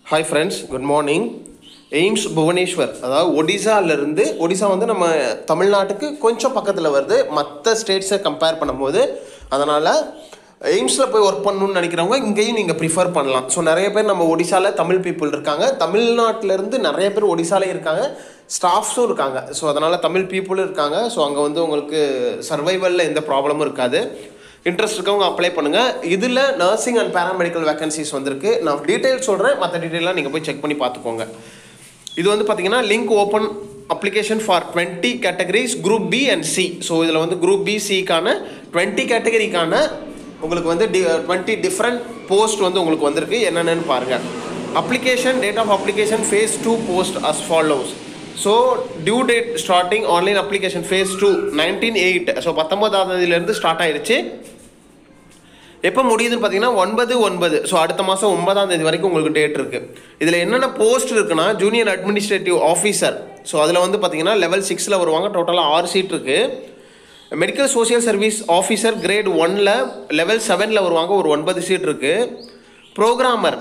hi friends good morning AIIMS Bhubaneswar அதாவது ஒடிசாலேருந்து ஒடிசா வந்து நம்ம தமிழ்நாட்டுக்கு கொஞ்சம் பக்கத்தில் வருது மற்ற ஸ்டேட்ஸை கம்பேர் பண்ணும்போது அதனால் எய்ம்ஸில் போய் ஒர்க் பண்ணணும்னு நினைக்கிறவங்க இங்கேயும் நீங்கள் ப்ரிஃபர் பண்ணலாம் ஸோ நிறைய பேர் நம்ம ஒடிசாவில் தமிழ் பீப்புள் இருக்காங்க தமிழ்நாட்டிலேருந்து நிறைய பேர் ஒடிசாலே இருக்காங்க ஸ்டாஃப்ஸும் இருக்காங்க ஸோ அதனால் தமிழ் பீப்புளும் இருக்காங்க ஸோ அங்கே வந்து உங்களுக்கு சர்வைவலில் எந்த ப்ராப்ளமும் இருக்காது இன்ட்ரெஸ்ட் இருக்கவங்க அப்ளை பண்ணுங்கள் இதில் நர்சிங் அண்ட் பேராமெடிக்கல் வேகன்சிஸ் வந்திருக்கு நான் டீட்டெயில் சொல்கிறேன் மற்ற டீட்டெயிலாம் நீங்கள் போய் செக் பண்ணி பார்த்துக்கோங்க இது வந்து பார்த்தீங்கன்னா link open application for twenty categories group B and C so இதில் வந்து குரூப் பி சிக்கான டுவெண்ட்டி கேட்டகரிக்கான உங்களுக்கு வந்து டி டுவெண்ட்டி டிஃப்ரெண்ட் போஸ்ட் வந்து உங்களுக்கு வந்திருக்கு என்னென்னு பாருங்கள் application date of application phase two post as follows so due date starting online application phase two nineteen eight so பத்தொன்பதாம் தேதியிலேருந்து ஸ்டார்ட் ஆயிருச்சு எப்போ முடியுதுன்னு பார்த்தீங்கன்னா ஒன்பது ஒன்பது ஸோ அடுத்த மாதம் ஒன்பதாம் தேதி வரைக்கும் உங்களுக்கு டேட் இருக்குது இதில் என்னென்ன போஸ்ட் இருக்குன்னா ஜூனியர் அட்மினிஸ்ட்ரேட்டிவ் ஆஃபீஸர் ஸோ அதில் வந்து பார்த்தீங்கன்னா லெவல் சிக்ஸில் வருவாங்க டோட்டலாக ஆறு சீட் இருக்குது medical social service officer grade ஒனில் லெவல் செவனில் வருவாங்க ஒரு ஒன்பது சீட் இருக்குது ப்ரோக்ராமர்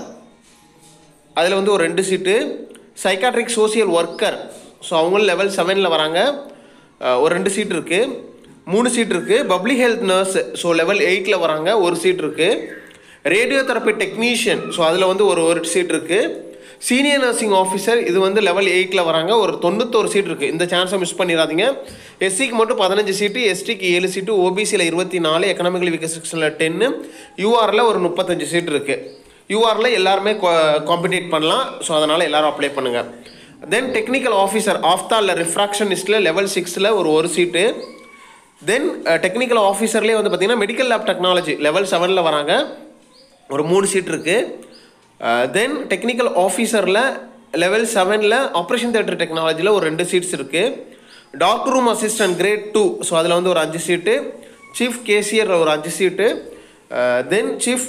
அதில் வந்து ஒரு ரெண்டு seat psychiatric social worker so அவங்களும் லெவல் செவனில் வராங்க அஹ் ஒரு ரெண்டு சீட் இருக்குது மூணு சீட் இருக்குது public health nurse so level எயிட்டில் வராங்க ஒரு சீட் இருக்குது ரேடியோ தெரப்பி டெக்னீஷியன் ஸோ அதில் வந்து ஒரு ஒரு சீட் இருக்குது சீனியர் நர்சிங் ஆஃபீஸர் இது வந்து லெவல் எயிட்டில் வராங்க ஒரு தொண்ணூத்தோரு சீட் இருக்குது இந்த சான்ஸை மிஸ் பண்ணிடாதீங்க எஸ்சிக்கு மட்டும் பதினஞ்சு சீட்டு எஸ்டிக்கு ஏழு சீட்டு ஓபிசியில் இருபத்தி நாலு எக்கனாமிக்கல் வீக்கர் செக்ஷனில் டென்னு யூஆரில் ஒரு முப்பத்தஞ்சு சீட் இருக்குது யூஆரில் எல்லாருமே காம்படிட் பண்ணலாம் ஸோ அதனால் எல்லாரும் அப்ளை பண்ணுங்கள் தென் டெக்னிக்கல் ஆஃபீஸர் ஆஃப்தா இல்லை ரிஃப்ராக்ஷனிஸ்ட்டில் லெவல் சிக்ஸில் ஒரு ஒரு சீட்டு தென் டெக்னிக்கல் ஆஃபீஸர்லேயே வந்து பார்த்தீங்கன்னா மெடிக்கல் லேப் டெக்னாலஜி லெவல் செவனில் வராங்க ஒரு மூணு சீட் இருக்குது தென் டெக்னிக்கல் ஆஃபீஸரில் லெவல் செவனில் ஆப்ரேஷன் தேட்டர் டெக்னாலஜியில் ஒரு ரெண்டு சீட்ஸ் இருக்குது doctor room assistant grade two so அதில் வந்து ஒரு அஞ்சு சீட்டு சீஃப் கேசியரில் ஒரு அஞ்சு seat then chief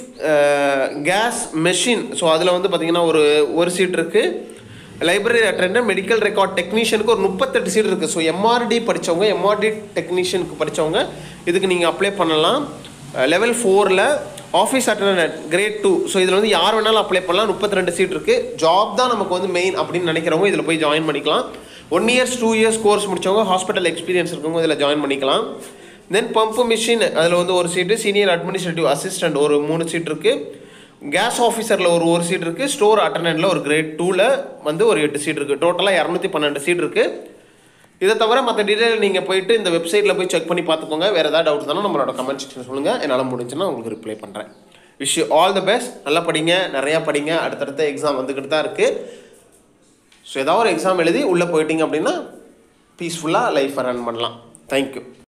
gas machine so அதில் வந்து பார்த்திங்கன்னா ஒரு ஒரு சீட் இருக்குது லைப்ரரி அட்டெண்டர் மெடிக்கல் ரெக்கார்ட் டெக்னீஷியனுக்கு ஒரு முப்பத்தெட்டு சீட் இருக்குது ஸோ எம்ஆர்டி படித்தவங்க எம்ஆர்டி டெக்னீஷியனுக்கு படித்தவங்க இதுக்கு நீங்கள் அப்ளை பண்ணலாம் லெவல் ஃபோரில் office attendant grade two so இதில் வந்து யார் வேணாலும் அப்ளை பண்ணலாம் முப்பத்தி ரெண்டு சீட் இருக்குது ஜாப் தான் நமக்கு வந்து மெயின் அப்படின்னு நினைக்கிறவங்க இதில் போய் ஜாயின் பண்ணிக்கலாம் one years two years course முடித்தவங்க ஹாஸ்பிட்டல் எக்ஸ்பீரியன்ஸ் இருக்கவங்க இதில் ஜாயின் பண்ணிக்கலாம் தென் பம்ப் மிஷின் அதில் வந்து ஒரு சீட்டு சீனியர் அட்மினிஸ்ட்ரேட்டிவ் அசிஸ்டன்ட் ஒரு மூணு சீட் இருக்குது கேஸ் ஆஃபீஸரில் ஒரு ஒரு சீட் இருக்குது ஸ்டோர் அட்டண்டன்ட்டில் ஒரு கிரேட் டூவில் வந்து ஒரு எட்டு சீட் இருக்குது டோட்டலாக இரநூத்தி பன்னெண்டு சீட் இருக்குது இதை தவிர மற்ற டீட்டெயில் நீங்கள் போயிட்டு இந்த வெப்சைட்டில் போய் செக் பண்ணி பார்த்துக்கோங்க வேறு ஏதாவது டவுட் தானே நம்மளோட கமெண்ட் செக்ஷன் சொல்லுங்கள் என்னால் முடிஞ்சுன்னா உங்களுக்கு ரிப்ளை பண்ணுறேன் wish you all the best நல்லா படிங்க நிறையா படிங்க அடுத்தடுத்த எக்ஸாம் வந்துக்கிட்டு தான் இருக்குது ஸோ ஏதாவது ஒரு எக்ஸாம் எழுதி உள்ளே போயிட்டீங்க அப்படின்னா பீஸ்ஃபுல்லாக லைஃப்பை ரன் பண்ணலாம் தேங்க்யூ